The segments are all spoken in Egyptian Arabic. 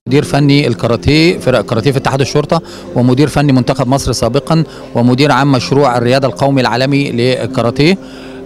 مدير فني الكاراتيه فرق الكاراتيه في اتحاد الشرطه ومدير فني منتخب مصر سابقا ومدير عام مشروع الرياضه القومي العالمي للكاراتيه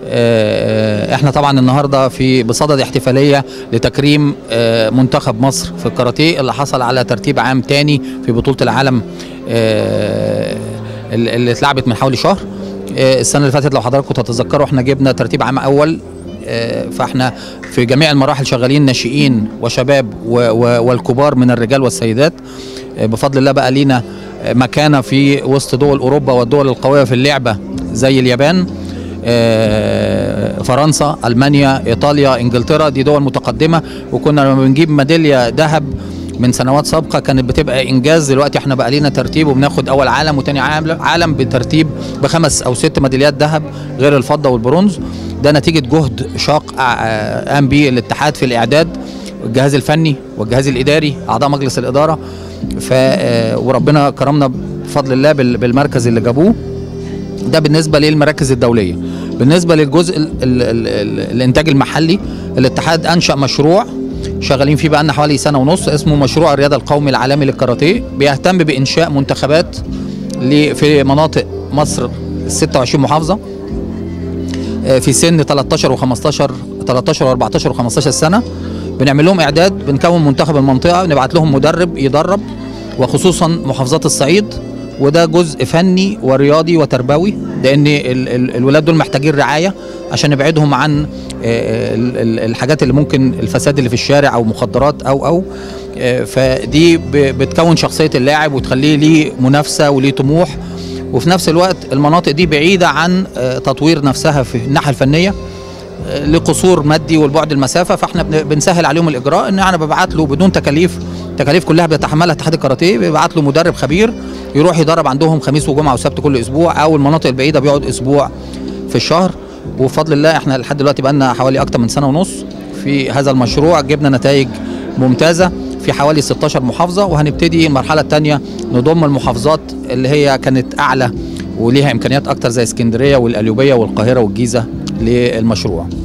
آه، احنا طبعا النهارده في بصدد احتفاليه لتكريم آه، منتخب مصر في الكاراتيه اللي حصل على ترتيب عام تاني في بطوله العالم آه، اللي اتلعبت من حوالي شهر آه، السنه اللي فاتت لو حضراتكم تتذكروا احنا جبنا ترتيب عام اول آه، فاحنا في جميع المراحل شغالين ناشئين وشباب و- و- والكبار من الرجال والسيدات آه، بفضل الله بقى لينا آه، مكانه في وسط دول اوروبا والدول القويه في اللعبه زي اليابان آه، فرنسا المانيا ايطاليا انجلترا دي دول متقدمه وكنا لما بنجيب ميداليه ذهب من سنوات سابقه كانت بتبقى انجاز دلوقتي احنا بقى لينا ترتيب وبناخد اول عالم وتاني عالم عالم بترتيب بخمس او ست ميداليات ذهب غير الفضه والبرونز ده نتيجه جهد شاق آه، قام به الاتحاد في الاعداد الجهاز الفني والجهاز الاداري اعضاء مجلس الاداره ف آه، وربنا كرمنا بفضل الله بال- بالمركز اللي جابوه ده بالنسبه للمراكز الدوليه بالنسبه للجزء ال ال ال ال الانتاج المحلي الاتحاد انشا مشروع شغالين فيه بقالنا حوالي سنه ونص اسمه مشروع الرياضه القومي العالمي للكاراتيه بيهتم بانشاء منتخبات ل- في مناطق مصر 26 محافظه آه، في سن 13 و15 13 و14 و15 سنه بنعمل لهم اعداد بنكون منتخب المنطقه نبعت لهم مدرب يدرب وخصوصا محافظات الصعيد وده جزء فني ورياضي وتربوي لان ال- ال- الولاد دول محتاجين رعايه عشان نبعدهم عن آه، ال- ال- الحاجات اللي ممكن الفساد اللي في الشارع او مخدرات او او آه، فدي ب- بتكون شخصيه اللاعب وتخليه ليه منافسه وليه طموح وفي نفس الوقت المناطق دي بعيده عن آه، تطوير نفسها في الناحيه الفنيه آه، لقصور مادي والبعد المسافه فاحنا بن- بنسهل عليهم الاجراء ان انا ببعت له بدون تكاليف تكاليف كلها بيتحملها اتحاد الكاراتيه بيبعت له مدرب خبير يروح يدرب عندهم خميس وجمعه وسبت كل اسبوع او المناطق البعيده بيقعد اسبوع في الشهر وبفضل الله احنا لحد دلوقتي بقالنا حوالي اكتر من سنه ونص في هذا المشروع جبنا نتائج ممتازه في حوالي 16 محافظه وهنبتدي المرحله الثانيه نضم المحافظات اللي هي كانت اعلى وليها امكانيات اكتر زي اسكندريه والقليوبيه والقاهره والجيزه للمشروع